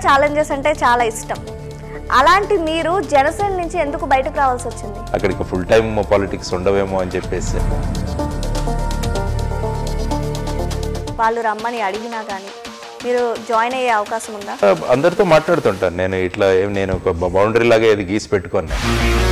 Challenges అంటే చాలా ఇష్టం అలాంటి మీరు జనసేన నుంచి ఎందుకు బయటకు రావాల్సి వచ్చింది అక్కడికి ఫుల్ టైం పాలిటిక్స్ ఉండవేమో అని చెప్పేసి వాళ్ళు రమ్మని అడిగినా కానీ మీరు జాయిన్ అయ్యే అవకాశం ఉందా అందరితో మాట్లాడుతుంటాను నేను ఇట్లా ఏం నేను ఒక బౌండరీ లాగా ఏది గీసి పెట్టుకోను నేను.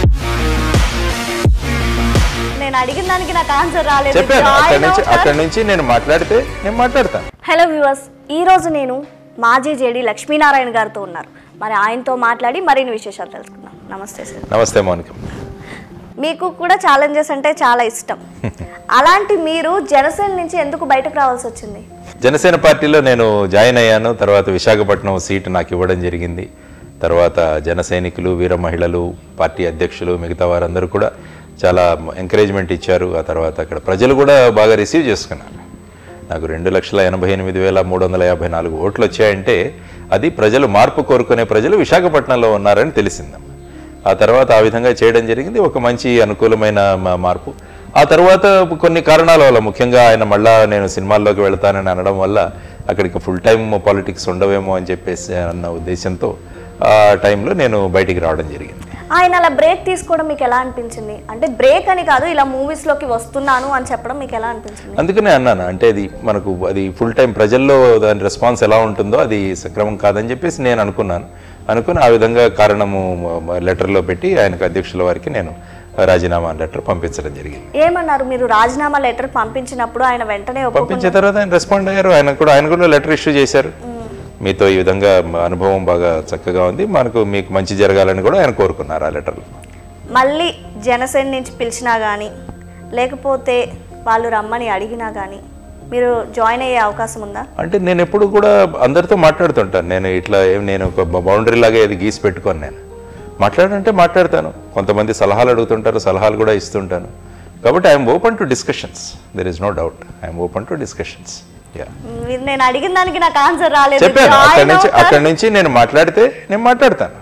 నేను అడిగిన దానికి నాకు ఆన్సర్ రాలేదు చెప్పాను అక్కడి Join నుంచి అవుతాను. అక్కడి నుంచి నేను మాట్లాడితే నేను మాట్లాడతాను హలో వ్యూవర్స్ ఈ రోజు నేను మాజీ జేడి లక్ష్మీనారాయణ గారితో ఉన్నారు మరి ఆయనతో మాట్లాడి మరిన్ని విశేషాలు తెలుసుకుందాం నమస్తే సార్ నమస్తే మౌనిక మీకు కూడా ఛాలెంజెస్ అంటే చాలా ఇష్టం అలాంటి మీరు జనసేన నుంచి ఎందుకు బయటకు రావాల్సి వచ్చింది జనసేన పార్టీలో నేను జాయిన్ అయ్యాను తర్వాత విశాఖపట్నం సీటు నాకు ఇవ్వడం జరిగింది తర్వాత జన సైనికులు వీర మహిళలు పార్టీ అధ్యక్షులు మిగతా వారందరూ కూడా చాలా ఎంకరేజ్మెంట్ ఇచ్చారు ఆ తర్వాత అక్కడ ప్రజలు కూడా బాగా రిసీవ్ చేసుకున్నారు నాకు రెండు లక్షల ఎనభై ఎనిమిది వేల మూడు వందల యాభై నాలుగు ఓట్లు వచ్చాయంటే అది ప్రజలు మార్పు కోరుకునే ప్రజలు విశాఖపట్నంలో ఉన్నారని తెలిసిందమ్మ ఆ తర్వాత ఆ విధంగా చేయడం జరిగింది ఒక మంచి అనుకూలమైన మా- మార్పు ఆ తర్వాత కొన్ని కారణాల వల్ల ముఖ్యంగా ఆయన మళ్ళా నేను సినిమాల్లోకి వెళ్తానని అనడం వల్ల అక్కడికి ఫుల్ టైం పాలిటిక్స్ ఉండవేమో అని చెప్పేసి అన్న ఉద్దేశంతో ఆ టైంలో నేను బయటికి రావడం జరిగింది ఆయన అలా బ్రేక్ తీసుకోవడం మీకు ఎలా అనిపించింది అంటే బ్రేక్ అని కాదు ఇలా మూవీస్ లోకి వస్తున్నాను అని చెప్పడం మీకు ఎలా అనిపించింది అందుకనే అన్నాను అంటే అది మనకు అది ఫుల్ టైం ప్రజల్లో దాని రెస్పాన్స్ ఎలా ఉంటుందో అది సక్రమం కాదని చెప్పేసి నేను అనుకున్నాను అనుకుని ఆ విధంగా కారణము మ- లెటర్లో పెట్టి ఆయనకు అధ్యక్షుల వారికి నేను రాజీనామా లెటర్ పంపించడం జరిగింది ఏమన్నారు మీరు రాజీనామా లెటర్ పంపించినప్పుడు ఆయన వెంటనే ఒప్పుకున్నారు పంపించిన తర్వాత ఆయన రెస్పాండ్ అయ్యారు ఆయన కూడా ఆయన కూడా లెటర్ ఇష్యూ చేశారు మీతో ఈ విధంగా మా అనుభవం బాగా చక్కగా ఉంది మనకు మీకు మంచి జరగాలని కూడా ఆయన కోరుకున్నారు ఆ లెటర్లో మళ్ళీ జనసేన నుంచి పిలిచినా కానీ లేకపోతే వాళ్ళు రమ్మని అడిగినా కానీ మీరు జాయిన్ అయ్యే అవకాశం ఉందా అంటే నేను ఎప్పుడు కూడా అందరితో మాట్లాడుతుంటాను నేను ఇట్లా ఏం నేను ఒక బౌండరీ లాగా ఏది గీసి పెట్టుకోను నేను మాట్లాడంటే మాట్లాడతాను కొంతమంది సలహాలు అడుగుతుంటారు సలహాలు కూడా ఇస్తుంటాను కాబట్టి I'm open to discussions there is no doubt I'm open to discussions yeah మీరు నేను అడిగిన దానికి నాకు ఆన్సర్ రాలేదు చెప్పాను అక్కడి Join నుంచి అవుతారు. అక్కడి నుంచి నేను మాట్లాడితే నేను మాట్లాడతాను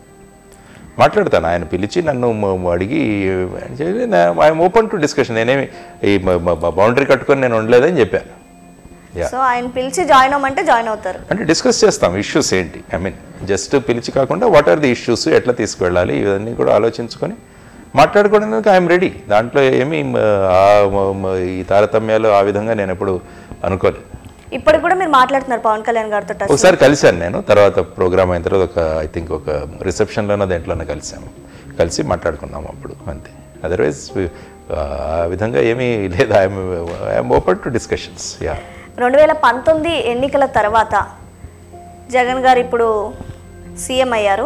మాట్లాడతాను ఆయన పిలిచి నన్ను మ- మ- అడిగి ఐఎమ్ ఓపెన్ టు డిస్కషన్ నేనేమి ఈ బౌండరీ కట్టుకొని నేను ఉండలేదని చెప్పాను యా సో ఆయన పిలిచి జాయిన్ అవ్వమంటే జాయిన్ అవుతారు అంటే డిస్కస్ చేస్తాం ఇష్యూస్ ఏంటి ఐ మీన్ జస్ట్ పిలిచి కాకుండా వాట్ ఆర్ ది ఇష్యూస్ ఎట్లా తీసుకువెళ్ళాలి ఇవన్నీ కూడా ఆలోచించుకొని మాట్లాడుకోవడానికి ఐఎమ్ రెడీ దాంట్లో ఏమి మ, ఆ, మ- మ- ఈ తారతమ్యాలు ఆ విధంగా నేను ఎప్పుడు అనుకోలేదు ఇప్పుడు కూడా మీరు మాట్లాడుతున్నారు పవన్ కళ్యాణ్ గారితో టచ్ ఒకసారి కలిశాను నేను తర్వాత ప్రోగ్రామ్ అయిన తర్వాత ఒక ఐ థింక్ ఒక రిసెప్షన్లోనో దేంట్లోనో కలిసాము కలిసి మాట్లాడుకున్నాము అప్పుడు అంతే అదర్వైజ్ ఆ విధంగా ఏమీ లేదు I'm I'm open to discussions yeah రెండు వేల పంతొమ్మిది ఎన్నికల తర్వాత జగన్ గారు ఇప్పుడు సీఎం అయ్యారు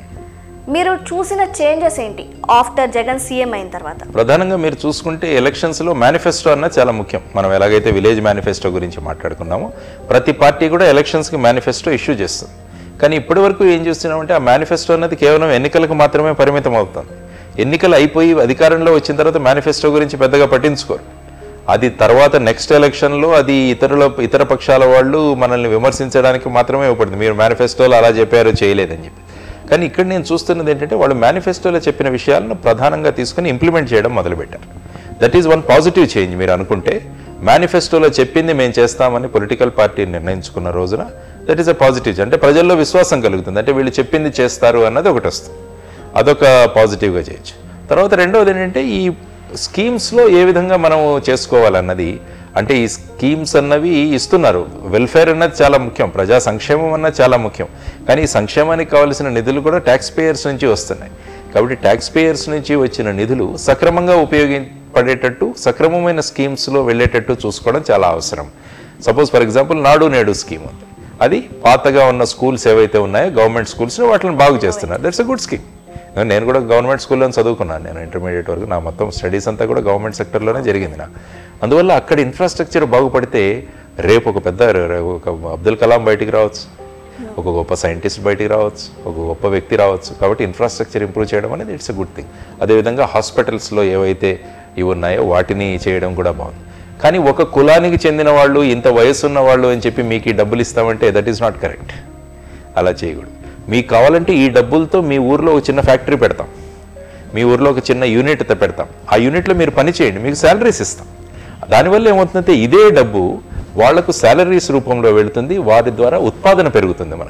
మీరు చూసిన చేంజెస్ ఏంటి ఆఫ్టర్ జగన్ సీఎం అయిన తర్వాత ప్రధానంగా మీరు చూసుకుంటే ఎలక్షన్స్లో మేనిఫెస్టో అన్నది చాలా ముఖ్యం మనం ఎలాగైతే విలేజ్ మేనిఫెస్టో గురించి మాట్లాడుకున్నామో ప్రతి పార్టీ కూడా ఎలక్షన్స్కి మేనిఫెస్టో ఇష్యూ చేస్తుంది కానీ ఇప్పటి వరకు ఏం చూస్తున్నామంటే ఆ మేనిఫెస్టో అన్నది కేవలం ఎన్నికలకు మాత్రమే పరిమితం అవుతుంది ఎన్నికలు అయిపోయి అధికారంలో వచ్చిన తర్వాత మేనిఫెస్టో గురించి పెద్దగా పట్టించుకోరు అది తర్వాత నెక్స్ట్ ఎలక్షన్లో అది ఇతరుల ఇతర పక్షాల వాళ్ళు మనల్ని విమర్శించడానికి మాత్రమే ఉపడుతుంది మీరు మేనిఫెస్టోలో అలా చెప్పారు చేయలేదని చెప్పి కానీ ఇక్కడ నేను చూస్తున్నది ఏంటంటే వాళ్ళు మేనిఫెస్టోలో చెప్పిన విషయాలను ప్రధానంగా తీసుకుని ఇంప్లిమెంట్ చేయడం మొదలుపెట్టారు that is one positive change మీరు అనుకుంటే మేనిఫెస్టోలో చెప్పింది మేము చేస్తామని పొలిటికల్ పార్టీ నిర్ణయించుకున్న రోజున దట్ ఈస్ అ పాజిటివ్ అంటే ప్రజల్లో విశ్వాసం కలుగుతుంది అంటే వీళ్ళు చెప్పింది చేస్తారు అన్నది ఒకటి వస్తుంది అదొక పాజిటివ్గా చేయొచ్చు తర్వాత రెండవది ఏంటంటే ఈ స్కీమ్స్లో ఏ విధంగా మనం చేసుకోవాలన్నది అంటే ఈ స్కీమ్స్ అన్నవి ఇస్తున్నారు వెల్ఫేర్ అన్నది చాలా ముఖ్యం ప్రజా సంక్షేమం అన్నది చాలా ముఖ్యం కానీ ఈ సంక్షేమానికి కావాల్సిన నిధులు కూడా ట్యాక్స్ పేయర్స్ నుంచి వస్తున్నాయి కాబట్టి ట్యాక్స్ పేయర్స్ నుంచి వచ్చిన నిధులు సక్రమంగా ఉపయోగపడేటట్టు సక్రమమైన స్కీమ్స్లో వెళ్ళేటట్టు చూసుకోవడం చాలా అవసరం సపోజ్ ఫర్ ఎగ్జాంపుల్ నాడు నేడు స్కీమ్ ఉంది అది పాతగా ఉన్న స్కూల్స్ ఏవైతే ఉన్నాయో గవర్నమెంట్ స్కూల్స్ వాటిని బాగు చేస్తున్నారు దట్స్ అ గుడ్ స్కీమ్ నేను కూడా గవర్నమెంట్ స్కూల్లో చదువుకున్నాను నేను ఇంటర్మీడియట్ వరకు నా మొత్తం స్టడీస్ అంతా కూడా గవర్నమెంట్ సెక్టర్లోనే జరిగింది నాకు అందువల్ల అక్కడ ఇన్ఫ్రాస్ట్రక్చర్ బాగుపడితే రేపు ఒక పెద్ద రే- ఒక అబ్దుల్ కలాం బయటికి రావచ్చు ఒక గొప్ప సైంటిస్ట్ బయటికి రావచ్చు ఒక గొప్ప వ్యక్తి రావచ్చు కాబట్టి ఇన్ఫ్రాస్ట్రక్చర్ ఇంప్రూవ్ చేయడం అనేది ఇట్స్ అ గుడ్ థింగ్ అదేవిధంగా హాస్పిటల్స్లో ఏవైతే ఇవి ఉన్నాయో వాటిని చేయడం కూడా బాగుంది కానీ ఒక కులానికి చెందిన వాళ్ళు ఇంత వయసు ఉన్న వాళ్ళు అని చెప్పి మీకు ఈ డబ్బులు ఇస్తామంటే దట్ ఈస్ నాట్ కరెక్ట్ అలా చేయకూడదు మీకు కావాలంటే ఈ డబ్బులతో మీ ఊర్లో ఒక చిన్న ఫ్యాక్టరీ పెడతాం మీ ఊర్లో ఒక చిన్న యూనిట్ త- పెడతాం ఆ యూనిట్లో మీరు పని చేయండి మీకు శాలరీస్ ఇస్తాం దానివల్ల ఏమవుతుందంటే ఇదే డబ్బు వాళ్లకు శాలరీస్ రూపంలో వెళుతుంది వారి ద్వారా ఉత్పాదన పెరుగుతుంది మనకు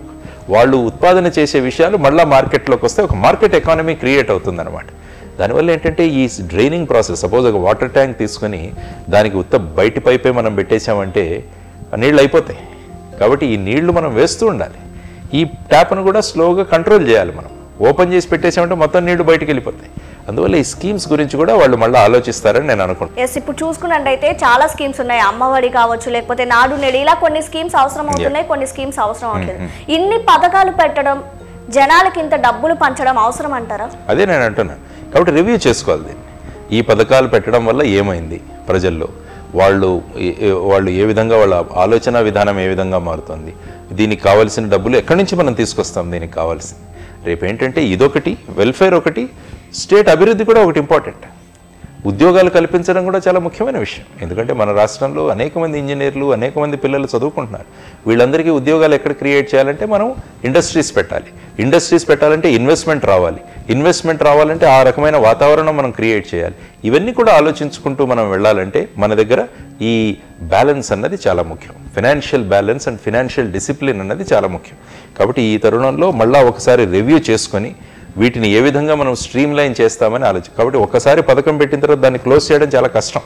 వాళ్ళు ఉత్పాదన చేసే విషయాలు మళ్ళీ మార్కెట్లోకి వస్తే ఒక మార్కెట్ ఎకానమీ క్రియేట్ అవుతుందన్నమాట దానివల్ల ఏంటంటే ఈ డ్రైనింగ్ ప్రాసెస్ సపోజ్ ఒక వాటర్ ట్యాంక్ తీసుకొని దానికి ఉత్త బయటి పైపే మనం పెట్టేశామంటే ఆ నీళ్ళు అయిపోతాయి కాబట్టి ఈ నీళ్లు మనం వేస్తూ ఉండాలి ఈ ట్యాప్ను కూడా స్లోగా కంట్రోల్ చేయాలి మనం ఓపెన్ చేసి పెట్టేసామంటే మొత్తం నీళ్లు బయటికి వెళ్ళిపోతాయి అందువల్ల ఈ స్కీమ్స్ గురించి కూడా వాళ్ళు మళ్ళీ ఆలోచిస్తారని నేను అనుకుంటున్నాను ఎస్ ఇప్పుడు చూసుకున్నట్టయితే చాలా స్కీమ్స్ ఉన్నాయి అమ్మఒడి కావచ్చు లేకపోతే నాడు నేడు ఇలా కొన్ని స్కీమ్స్ అవసరం అవుతున్నాయి కొన్ని స్కీమ్స్ అవసరం అవట్లేదు ఇన్ని పథకాలు పెట్టడం జనాలకి ఇంత డబ్బులు పంచడం అవసరం అంటారా అదే నేను అంటున్నాను కాబట్టి రివ్యూ చేసుకోవాలి దీన్ని ఈ పథకాలు పెట్టడం వల్ల ఏమైంది ప్రజల్లో వాళ్ళు ఏ- ఏ- వాళ్ళు ఏ విధంగా వాళ్ళ ఆలోచన విధానం ఏ విధంగా మారుతుంది దీనికి కావాల్సిన డబ్బులు ఎక్కడి నుంచి మనం తీసుకొస్తాం దీనికి కావాల్సింది రేపు ఏంటంటే ఇదొకటి వెల్ఫేర్ ఒకటి స్టేట్ అభివృద్ధి కూడా ఒకటి ఇంపార్టెంట్ ఉద్యోగాలు కల్పించడం కూడా చాలా ముఖ్యమైన విషయం ఎందుకంటే మన రాష్ట్రంలో అనేక మంది ఇంజనీర్లు అనేక మంది పిల్లలు చదువుకుంటున్నారు వీళ్ళందరికీ ఉద్యోగాలు ఎక్కడ క్రియేట్ చేయాలంటే మనం ఇండస్ట్రీస్ పెట్టాలి ఇండస్ట్రీస్ పెట్టాలంటే ఇన్వెస్ట్మెంట్ రావాలి ఇన్వెస్ట్మెంట్ రావాలంటే ఆ రకమైన వాతావరణం మనం క్రియేట్ చేయాలి ఇవన్నీ కూడా ఆలోచించుకుంటూ మనం వెళ్ళాలంటే మన దగ్గర ఈ బ్యాలెన్స్ అన్నది చాలా ముఖ్యం financial balance and financial discipline అన్నది చాలా ముఖ్యం కాబట్టి ఈ తరుణంలో మళ్ళా ఒకసారి రివ్యూ చేసుకొని వీటిని ఏ విధంగా మనం స్ట్రీమ్ లైన్ చేస్తామని ఆలోచన కాబట్టి ఒకసారి పథకం పెట్టిన తర్వాత దాన్ని క్లోజ్ చేయడం చాలా కష్టం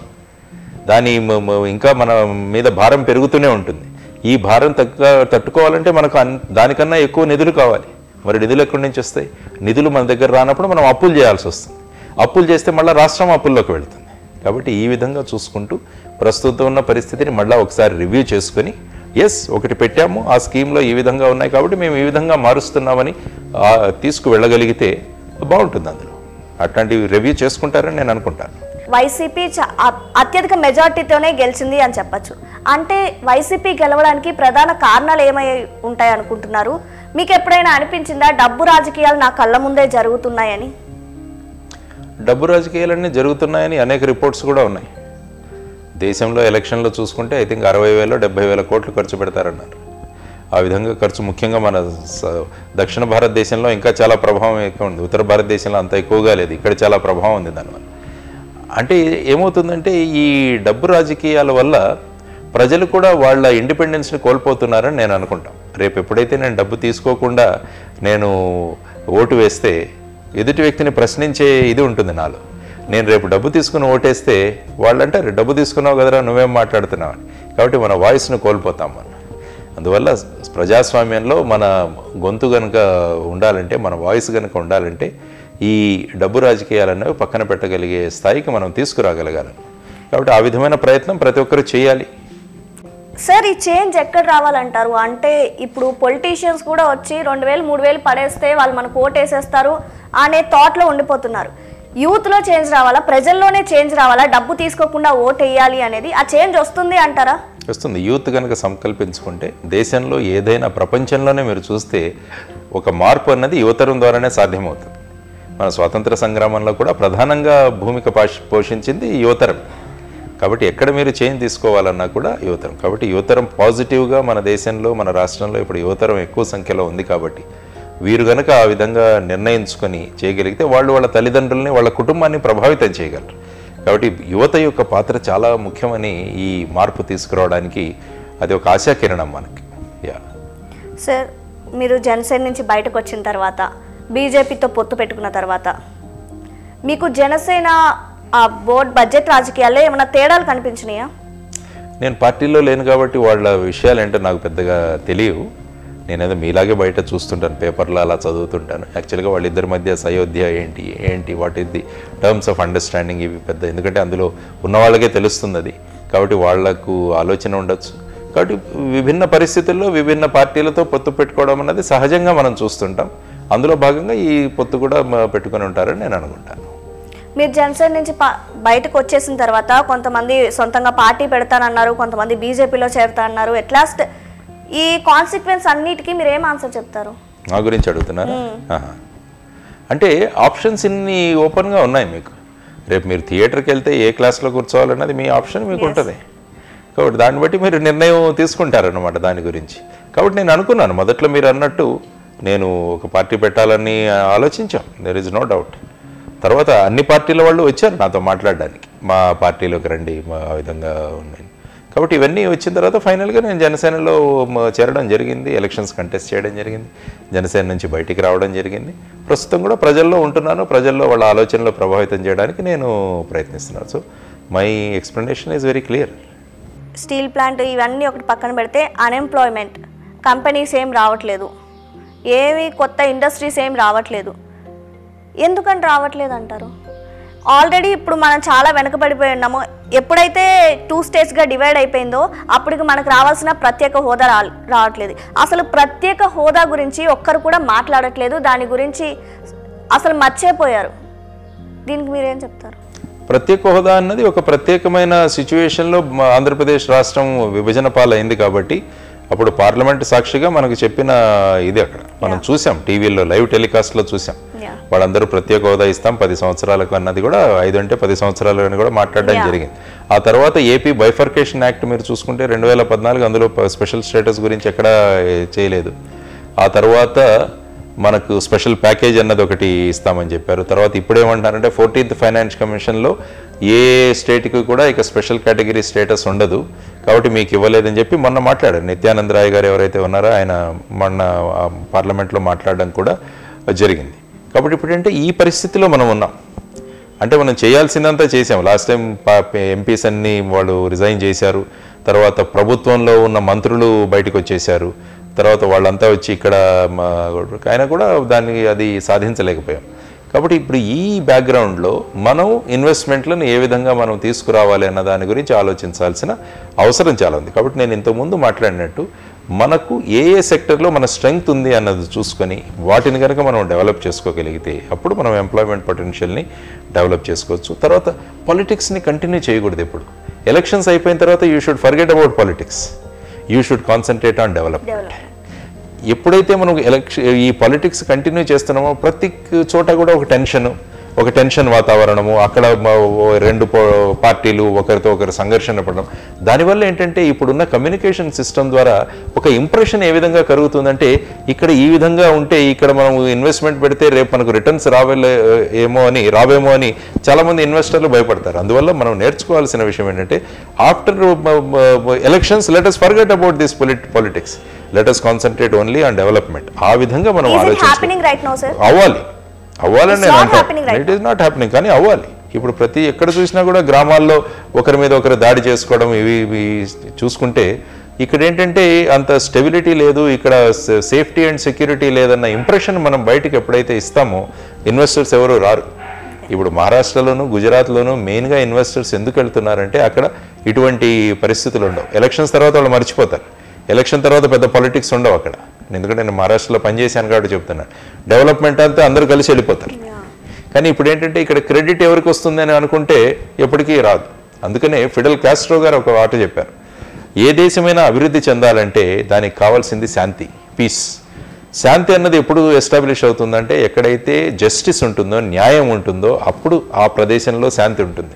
దాని మ- మ- ఇంకా మన మీద భారం పెరుగుతూనే ఉంటుంది ఈ భారం తగ్గ తట్టుకోవాలంటే మనకు అన్- దానికన్నా ఎక్కువ నిధులు కావాలి మరి నిధులు ఎక్కడి నుంచి వస్తాయి నిధులు మన దగ్గర రానప్పుడు మనం అప్పులు చేయాల్సి వస్తుంది అప్పులు చేస్తే మళ్ళీ రాష్ట్రం అప్పుల్లోకి వెళ్తుంది కాబట్టి ఈ విధంగా చూసుకుంటూ ప్రస్తుతం ఉన్న పరిస్థితిని మళ్ళీ ఒకసారి రివ్యూ చేసుకొని ఎస్ ఒకటి పెట్టాము ఆ స్కీమ్లో ఈ విధంగా ఉన్నాయి కాబట్టి మేము ఈ విధంగా మారుస్తున్నామని ఆ, తీసుకు వెళ్ళగలిగితే బాగుంటుంది అందులో అట్లాంటివి రివ్యూ చేసుకుంటారని నేను అనుకుంటాను వైసీపీ చ- అ- అత్యధిక మెజార్టీతోనే గెలిచింది అని చెప్పొచ్చు అంటే వైసీపీ గెలవడానికి ప్రధాన కారణాలు ఏమై ఉంటాయి అనుకుంటున్నారు మీకు ఎప్పుడైనా అనిపించిందా డబ్బు రాజకీయాలు నా కళ్ళ ముందే జరుగుతున్నాయని డబ్బు రాజకీయాలన్నీ జరుగుతున్నాయని అనేక రిపోర్ట్స్ కూడా ఉన్నాయి దేశంలో ఎలక్షన్లో చూసుకుంటే ఐ థింక్ అరవై వేల డెబ్బై వేల కోట్లు ఖర్చు పెడతారన్నారు ఆ విధంగా ఖర్చు ముఖ్యంగా మన స- దక్షిణ భారతదేశంలో ఇంకా చాలా ప్రభావం ఎక్కువ ఉంది ఉత్తర భారతదేశంలో అంత ఎక్కువగా లేదు ఇక్కడ చాలా ప్రభావం ఉంది దానివల్ల అంటే ఏమవుతుందంటే ఈ డబ్బు రాజకీయాల వల్ల ప్రజలు కూడా వాళ్ళ ఇండిపెండెన్స్ని కోల్పోతున్నారని నేను అనుకుంటాం రేపు ఎప్పుడైతే నేను డబ్బు తీసుకోకుండా నేను ఓటు వేస్తే ఎదుటి వ్యక్తిని ప్రశ్నించే ఇది ఉంటుంది నాలో నేను రేపు డబ్బు తీసుకుని ఓటేస్తే వాళ్ళు అంటారు డబ్బు తీసుకున్నావు కదరా నువ్వేం మాట్లాడుతున్నావు అని కాబట్టి మన వాయిస్ను కోల్పోతాం మనం అందువల్ల ప్రజాస్వామ్యంలో మన గొంతు కనుక ఉండాలంటే మన వాయిస్ కనుక ఉండాలంటే ఈ డబ్బు రాజకీయాలు అనేవి పక్కన పెట్టగలిగే స్థాయికి మనం తీసుకురాగలగాలి కాబట్టి ఆ విధమైన ప్రయత్నం ప్రతి ఒక్కరూ చేయాలి సార్ ఈ చేంజ్ ఎక్కడ రావాలంటారు అంటే ఇప్పుడు పొలిటీషియన్స్ కూడా వచ్చి రెండు వేలు మూడు వేలు పడేస్తే వాళ్ళు మనకు ఓటేసేస్తారు అనే థాట్లో ఉండిపోతున్నారు యూత్లో చేంజ్ రావాలా ప్రజల్లోనే చేంజ్ రావాలా డబ్బు తీసుకోకుండా ఓట్ వేయాలి అనేది ఆ చేంజ్ వస్తుంది అంటారా వస్తుంది యూత్ కనుక సంకల్పించుకుంటే దేశంలో ఏదైనా ప్రపంచంలోనే మీరు చూస్తే ఒక మార్పు అన్నది యువతరం ద్వారానే సాధ్యమవుతుంది మన స్వాతంత్ర సంగ్రామంలో కూడా ప్రధానంగా భూమిక పాష్- పోషించింది యువతరం కాబట్టి ఎక్కడ మీరు చేంజ్ తీసుకోవాలన్నా కూడా యువతరం కాబట్టి యువతరం పాజిటివ్గా మన దేశంలో మన రాష్ట్రంలో ఇప్పుడు యువతరం ఎక్కువ సంఖ్యలో ఉంది కాబట్టి వీరు గనక ఆ విధంగా నిర్ణయించుకొని చేయగలిగితే వాళ్ళు వాళ్ళ తల్లిదండ్రుల్ని వాళ్ళ కుటుంబాన్ని ప్రభావితం చేయగలరు కాబట్టి యువత యొక్క పాత్ర చాలా ముఖ్యమని ఈ మార్పు తీసుకురావడానికి అది ఒక ఆశాకిరణం మనకి యా సార్ మీరు జనసేన నుంచి బయటకు వచ్చిన తర్వాత బీజేపీతో పొత్తు పెట్టుకున్న తర్వాత మీకు జనసేన ఆ బోర్డ్ బడ్జెట్ రాజకీయాల్లో ఏమైనా తేడాలు కనిపించినాయా నేను పార్టీలో లేను కాబట్టి వాళ్ళ విషయాలు ఏంటో నాకు పెద్దగా తెలియవు నేనేదో మీలాగే బయట చూస్తుంటాను పేపర్లో అలా చదువుతుంటాను యాక్చువల్గా వాళ్ళిద్దరి మధ్య సయోధ్య ఏంటి ఏంటి what is the terms of understanding ఇవి పెద్ద ఎందుకంటే అందులో ఉన్న వాళ్ళకే తెలుస్తుంది అది కాబట్టి వాళ్లకు ఆలోచన ఉండొచ్చు కాబట్టి విభిన్న పరిస్థితుల్లో విభిన్న పార్టీలతో పొత్తు పెట్టుకోవడం అన్నది సహజంగా మనం చూస్తుంటాం అందులో భాగంగా ఈ పొత్తు కూడా మ- పెట్టుకొని ఉంటారని నేను అనుకుంటాను మీరు జనసేన నుంచి పా బయటకు వచ్చేసిన తర్వాత కొంతమంది సొంతంగా పార్టీ పెడతానన్నారు కొంతమంది బీజేపీలో చేరుతా అన్నారు ఎట్లాస్ట్ ఈ కాన్సిక్వెన్స్ అన్నిటికీ మీరు ఏం ఆన్సర్ చెప్తారు నా గురించి అడుగుతున్నారా ఆహా. అంటే ఆప్షన్స్ ఇన్ని ఓపెన్గా ఉన్నాయి మీకు రేపు మీరు థియేటర్కి వెళ్తే ఏ క్లాస్లో కూర్చోవాలన్నది మీ ఆప్షన్ మీకు ఉంటుంది కాబట్టి దాన్ని బట్టి మీరు నిర్ణయం తీసుకుంటారన్నమాట దాని గురించి కాబట్టి నేను అనుకున్నాను మొదట్లో మీరు అన్నట్టు నేను ఒక పార్టీ పెట్టాలని ఆలోచించాం దెర్ ఇస్ నో డౌట్ తర్వాత అన్ని పార్టీల వాళ్ళు వచ్చారు నాతో మాట్లాడడానికి మా పార్టీలోకి రండి మా ఆ విధంగా ఉన్నాయి కాబట్టి ఇవన్నీ వచ్చిన తర్వాత ఫైనల్గా నేను జనసేనలో మ- చేరడం జరిగింది ఎలక్షన్స్ కంటెస్ట్ చేయడం జరిగింది జనసేన నుంచి బయటికి రావడం జరిగింది ప్రస్తుతం కూడా ప్రజల్లో ఉంటున్నాను ప్రజల్లో వాళ్ళ ఆలోచనలు ప్రభావితం చేయడానికి నేను ప్రయత్నిస్తున్నాను so my explanation is very clear steel plant ఇవన్నీ ఒకటి పక్కన పెడితే అన్ఎంప్లాయ్మెంట్ కంపెనీస్ ఏం రావట్లేదు ఏమి కొత్త ఇండస్ట్రీస్ ఏం రావట్లేదు ఎందుకని రావట్లేదు అంటారు ఆల్రెడీ ఇప్పుడు మనం చాలా వెనకబడిపోయి ఉన్నాము ఎప్పుడైతే టూ స్టేట్స్గా డివైడ్ అయిపోయిందో అప్పటికి మనకు రావాల్సిన ప్రత్యేక హోదా రా రావట్లేదు అసలు ప్రత్యేక హోదా గురించి ఒక్కరు కూడా మాట్లాడట్లేదు దాని గురించి అసలు మర్చిపోయారు దీనికి మీరేం చెప్తారు ప్రత్యేక హోదా అన్నది ఒక ప్రత్యేకమైన సిచ్యువేషన్లో మ- ఆంధ్రప్రదేశ్ రాష్ట్రం విభజన పాలైంది కాబట్టి అప్పుడు పార్లమెంట్ సాక్షిగా మనకు చెప్పిన ఇది అక్కడ మనం చూసాం టీవీలో లైవ్ టెలికాస్ట్లో చూసాం Yeah. వాళ్ళందరూ ప్రత్యేక హోదా ఇస్తాం పది సంవత్సరాలకు అన్నది కూడా ఐదు అంటే పది సంవత్సరాలు అని కూడా మాట్లాడడం Yeah. జరిగింది ఆ తర్వాత ఏపీ బైఫర్కేషన్ యాక్ట్ మీరు చూసుకుంటే రెండు వేల పద్నాలుగు అందులో ప- స్పెషల్ స్టేటస్ గురించి ఎక్కడా ఏ, చేయలేదు ఆ తర్వాత మనకు స్పెషల్ ప్యాకేజ్ అన్నది ఒకటి ఇస్తామని చెప్పారు తర్వాత ఇప్పుడు ఏమంటున్నారంటే ఫోర్టీన్త్ ఫైనాన్స్ కమిషన్లో ఏ స్టేట్కి కూడా ఇక స్పెషల్ కేటగిరీ స్టేటస్ ఉండదు కాబట్టి మీకు ఇవ్వలేదని చెప్పి మొన్న మాట్లాడారు నిత్యానంద రాయ్ గారు ఎవరైతే ఉన్నారో ఆయన మొన్న ఆ, పార్లమెంట్లో మాట్లాడడం కూడా జరిగింది కాబట్టి ఇప్పుడంటే ఈ పరిస్థితిలో మనం ఉన్నాం అంటే మనం చేయాల్సిందంతా చేసాం లాస్ట్ టైం ఎంపీస్ అన్ని వాళ్ళు రిజైన్ చేశారు తర్వాత ప్రభుత్వంలో ఉన్న మంత్రులు బయటకు వచ్చేసారు తర్వాత వాళ్ళంతా వచ్చి ఇక్కడ మా- ఆయన కూడా దాన్ని అది సాధించలేకపోయాం కాబట్టి ఇప్పుడు ఈ బ్యాక్గ్రౌండ్లో మనం ఇన్వెస్ట్మెంట్లను ఏ విధంగా మనం తీసుకురావాలి అన్న దాని గురించి ఆలోచించాల్సిన అవసరం చాలా ఉంది కాబట్టి నేను ఇంతకుముందు మాట్లాడినట్టు మనకు ఏ ఏ సెక్టర్లో మన స్ట్రెంగ్త్ ఉంది అన్నది చూసుకొని వాటిని కనుక మనం డెవలప్ చేసుకోగలిగితే అప్పుడు మనం ఎంప్లాయ్మెంట్ పొటెన్షియల్ని డెవలప్ చేసుకోవచ్చు తర్వాత పాలిటిక్స్ని కంటిన్యూ చేయకూడదు ఎప్పుడు ఎలక్షన్స్ అయిపోయిన తర్వాత you should forget about politics you should concentrate on development develop ఎప్పుడైతే మనం ఎలక్షన్ ఈ పాలిటిక్స్ కంటిన్యూ చేస్తున్నామో ప్రతి చోట కూడా ఒక టెన్షన్ ఒక టెన్షన్ వాతావరణము అక్కడ మ- ఓ రెండు పో- పార్టీలు ఒకరితో ఒకరు సంఘర్షణ పడడం దానివల్ల ఏంటంటే ఇప్పుడున్న కమ్యూనికేషన్ సిస్టమ్ ద్వారా ఒక ఇంప్రెషన్ ఏ విధంగా కలుగుతుందంటే ఇక్కడ ఈ విధంగా ఉంటే ఇక్కడ మనం ఇన్వెస్ట్మెంట్ పెడితే రేపు మనకు రిటర్న్స్ రావేలే ఏమో అని రావేమో అని చాలామంది ఇన్వెస్టర్లు భయపడతారు అందువల్ల మనం నేర్చుకోవాల్సిన విషయం ఏంటంటే after elections let us forget about this politics let us concentrate only on development ఆ విధంగా మనం ఈజ్ ఇట్ ఆలోచించాలి హ్యాపెనింగ్ రైట్ నో సార్ అవ్వాలి అవ్వాలని It's నేను not అంటాను happening right it is not happening కానీ అవ్వాలి ఇప్పుడు ప్రతి ఎక్కడ చూసినా కూడా గ్రామాల్లో ఒకరి మీద ఒకరు దాడి చేసుకోవడం ఇవి ఇవి చూసుకుంటే ఇక్కడ ఏంటంటే అంత స్టెబిలిటీ లేదు ఇక్కడ సేఫ్టీ అండ్ సెక్యూరిటీ లేదన్న ఇంప్రెషన్ మనం బయటికి ఎప్పుడైతే ఇస్తామో ఇన్వెస్టర్స్ ఎవరు రారు ఇప్పుడు మహారాష్ట్రలోను గుజరాత్లోను మెయిన్గా ఇన్వెస్టర్స్ ఎందుకు వెళ్తున్నారంటే అక్కడ ఇటువంటి పరిస్థితులు ఉండవు ఎలక్షన్స్ తర్వాత వాళ్ళు మర్చిపోతారు ఎలక్షన్ తర్వాత పెద్ద పాలిటిక్స్ ఉండవు అక్కడ ఎందుకంటే నేను మహారాష్ట్రలో పనిచేశాను కాబట్టి చెప్తున్నాను డెవలప్మెంట్ అంతా అందరూ కలిసి వెళ్ళిపోతారు కానీ ఇప్పుడు ఏంటంటే ఇక్కడ క్రెడిట్ ఎవరికి వస్తుంది అని అనుకుంటే ఎప్పటికీ రాదు అందుకనే ఫిడల్ కాస్ట్రో గారు ఒక మాట చెప్పారు ఏ దేశమైనా అభివృద్ధి చెందాలంటే దానికి కావాల్సింది శాంతి పీస్ శాంతి అన్నది ఎప్పుడు ఎస్టాబ్లిష్ అవుతుందంటే ఎక్కడైతే జస్టిస్ ఉంటుందో న్యాయం ఉంటుందో అప్పుడు ఆ ప్రదేశంలో శాంతి ఉంటుంది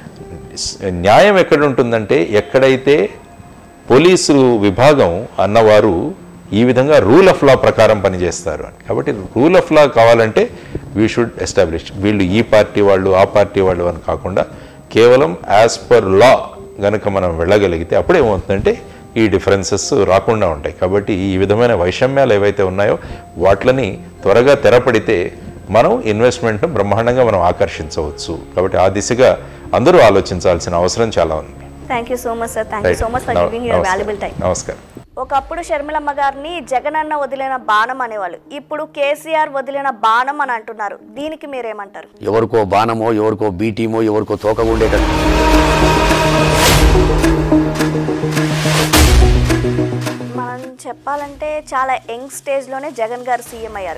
న్యాయం ఎక్కడ ఉంటుందంటే ఎక్కడైతే పోలీసు విభాగం అన్నవారు ఈ విధంగా రూల్ ఆఫ్ లా ప్రకారం పనిచేస్తారు అని కాబట్టి రూల్ ఆఫ్ లా కావాలంటే వీ షుడ్ ఎస్టాబ్లిష్ వీళ్ళు ఈ పార్టీ వాళ్ళు ఆ పార్టీ వాళ్ళు అని కాకుండా కేవలం యాజ్ పర్ లా గనుక మనం వెళ్ళగలిగితే అప్పుడు ఏమవుతుందంటే ఈ డిఫరెన్సెస్ రాకుండా ఉంటాయి కాబట్టి ఈ విధమైన వైషమ్యాలు ఏవైతే ఉన్నాయో వాటిని త్వరగా తెరపడితే మనం ఇన్వెస్ట్మెంట్ను బ్రహ్మాండంగా మనం ఆకర్షించవచ్చు కాబట్టి ఆ దిశగా అందరూ ఆలోచించాల్సిన అవసరం చాలా ఉంది thank you so much sir thank you so much for నమ- గివింగ్ యువర్ నమస్కారం. వాల్యుబుల్ టైం నమస్కారం ఒకప్పుడు షర్మిలమ్మ గారిని జగనన్న వదిలిన బాణం అనేవాళ్ళు ఇప్పుడు కేసీఆర్ వదిలిన బాణం అని అంటున్నారు దీనికి మీరేమంటారు ఎవరికో బాణమో ఎవరికో బీటీమో ఎవరికో తోక ఉండేటట్టు మనం చెప్పాలంటే చాలా యంగ్ స్టేజ్లోనే జగన్ గారు సీఎం అయ్యారు